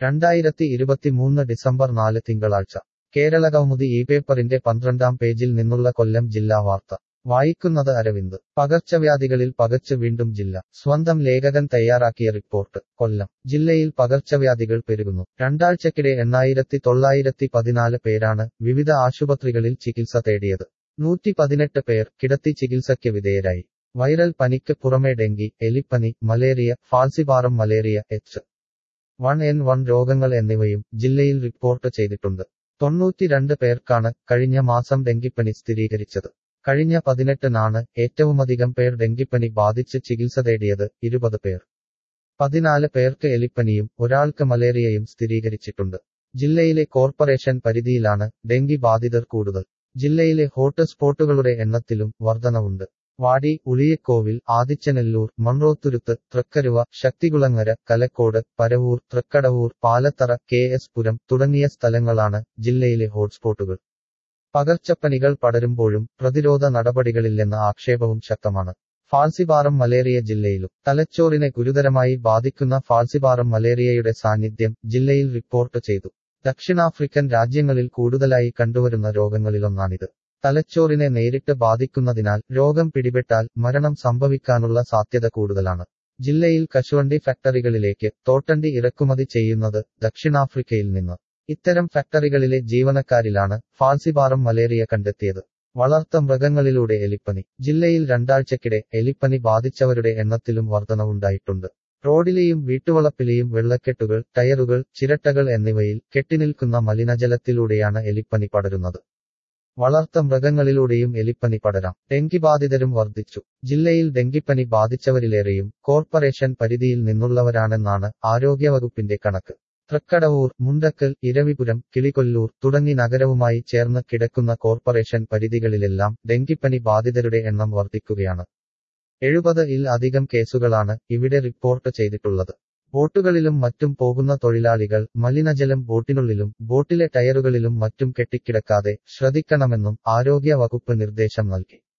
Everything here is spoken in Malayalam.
രണ്ടായിരത്തി ഇരുപത്തിമൂന്ന് ഡിസംബർ നാല് തിങ്കളാഴ്ച കേരള കൗമുദി ഈ പേപ്പറിന്റെ പന്ത്രണ്ടാം പേജിൽ നിന്നുള്ള കൊല്ലം ജില്ലാ വാർത്ത വായിക്കുന്നത് അരവിന്ദ് പകർച്ചവ്യാധികളിൽ പകച്ച് വീണ്ടും ജില്ല സ്വന്തം ലേഖകൻ തയ്യാറാക്കിയ റിപ്പോർട്ട് കൊല്ലം ജില്ലയിൽ പകർച്ചവ്യാധികൾ പെരുകുന്നു രണ്ടാഴ്ചക്കിടെ എണ്ണായിരത്തി തൊള്ളായിരത്തി പതിനാല് പേരാണ് വിവിധ ആശുപത്രികളിൽ ചികിത്സ തേടിയത് നൂറ്റി പതിനെട്ട് പേർ കിടത്തി ചികിത്സയ്ക്ക് വിധേയരായി വൈറൽ പനിക്ക് പുറമെ ഡെങ്കി എലിപ്പനി malaria falciparum malaria H one N one രോഗങ്ങൾ എന്നിവയും ജില്ലയിൽ റിപ്പോർട്ട് ചെയ്തിട്ടുണ്ട് തൊണ്ണൂറ്റിരണ്ട് പേർക്കാണ് കഴിഞ്ഞ മാസം ഡെങ്കിപ്പനി സ്ഥിരീകരിച്ചത് കഴിഞ്ഞ പതിനെട്ടിനാണ് ഏറ്റവുമധികം പേർ ഡെങ്കിപ്പനി ബാധിച്ച് ചികിത്സ തേടിയത് ഇരുപത് പേർ പതിനാല് പേർക്ക് എലിപ്പനിയും ഒരാൾക്ക് മലേറിയയും സ്ഥിരീകരിച്ചിട്ടുണ്ട് ജില്ലയിലെ കോർപ്പറേഷൻ പരിധിയിലാണ് ഡെങ്കി ബാധിതർ കൂടുതൽ ജില്ലയിലെ ഹോട്ട് സ്പോട്ടുകളുടെ എണ്ണത്തിലും വർധനവുണ്ട് വാടി ഉളിയക്കോവിൽ ആദിച്ചനെല്ലൂർ മൺറോത്തുരുത്ത് തൃക്കരുവ ശക്തികുളങ്ങര കലക്കോട് പരവൂർ തൃക്കടവൂർ പാലത്തറ കെ എസ് പുരം തുടങ്ങിയ സ്ഥലങ്ങളാണ് ജില്ലയിലെ ഹോട്ട്സ്പോട്ടുകൾ പകർച്ചപ്പനികൾ പടരുമ്പോഴും പ്രതിരോധ നടപടികളില്ലെന്ന ആക്ഷേപവും ശക്തമാണ് ഫാൾസിപാറം മലേറിയ ജില്ലയിലും തലച്ചോറിനെ ഗുരുതരമായി ബാധിക്കുന്ന ഫാൾസിപാറം മലേറിയയുടെ സാന്നിധ്യം ജില്ലയിൽ റിപ്പോർട്ട് ചെയ്തു ദക്ഷിണാഫ്രിക്കൻ രാജ്യങ്ങളിൽ കൂടുതലായി കണ്ടുവരുന്ന രോഗങ്ങളിലൊന്നാണിത് തലച്ചോറിനെ നേരിട്ട് ബാധിക്കുന്നതിനാൽ രോഗം പിടിപെട്ടാൽ മരണം സംഭവിക്കാനുള്ള സാധ്യത കൂടുതലാണ് ജില്ലയിൽ കശുവണ്ടി ഫാക്ടറികളിലേക്ക് തോട്ടണ്ടി ഇറക്കുമതി ചെയ്യുന്നത് ദക്ഷിണാഫ്രിക്കയിൽ നിന്ന് ഇത്തരം ഫാക്ടറികളിലെ ജീവനക്കാരിലാണ് ഫാൾസിപാറം മലേറിയ കണ്ടെത്തിയത് വളർത്ത മൃഗങ്ങളിലൂടെ എലിപ്പനി ജില്ലയിൽ രണ്ടാഴ്ചക്കിടെ എലിപ്പനി ബാധിച്ചവരുടെ എണ്ണത്തിലും വർധനവുണ്ടായിട്ടുണ്ട് റോഡിലെയും വീട്ടുവളപ്പിലെയും വെള്ളക്കെട്ടുകൾ ടയറുകൾ ചിരട്ടകൾ എന്നിവയിൽ കെട്ടിനിൽക്കുന്ന മലിനജലത്തിലൂടെയാണ് എലിപ്പനി പടരുന്നത് വളർത്ത മൃഗങ്ങളിലൂടെയും എലിപ്പനി പടരാം ഡെങ്കി ബാധിതരും വർദ്ധിച്ചു ജില്ലയിൽ ഡെങ്കിപ്പനി ബാധിച്ചവരിലേറെയും കോർപ്പറേഷൻ പരിധിയിൽ നിന്നുള്ളവരാണെന്നാണ് ആരോഗ്യവകുപ്പിന്റെ കണക്ക് തൃക്കടവൂർ മുണ്ടക്കൽ ഇരവിപുരം കിളികൊല്ലൂർ തുടങ്ങി നഗരവുമായി ചേർന്ന് കിടക്കുന്ന കോർപ്പറേഷൻ പരിധികളിലെല്ലാം ഡെങ്കിപ്പനി ബാധിതരുടെ എണ്ണം വർദ്ധിക്കുകയാണ് എഴുപത് ഇൽ അധികം കേസുകളാണ് ഇവിടെ റിപ്പോർട്ട് ചെയ്തിട്ടുള്ളത് ബോട്ടുകളിലും മറ്റും പോകുന്ന തൊഴിലാളികൾ മലിനജലം ബോട്ടിനുള്ളിലും ബോട്ടിലെ ടയറുകളിലും മറ്റും കെട്ടിക്കിടക്കാതെ ശ്രദ്ധിക്കണമെന്നും ആരോഗ്യ വകുപ്പ് നിർദ്ദേശം നൽകി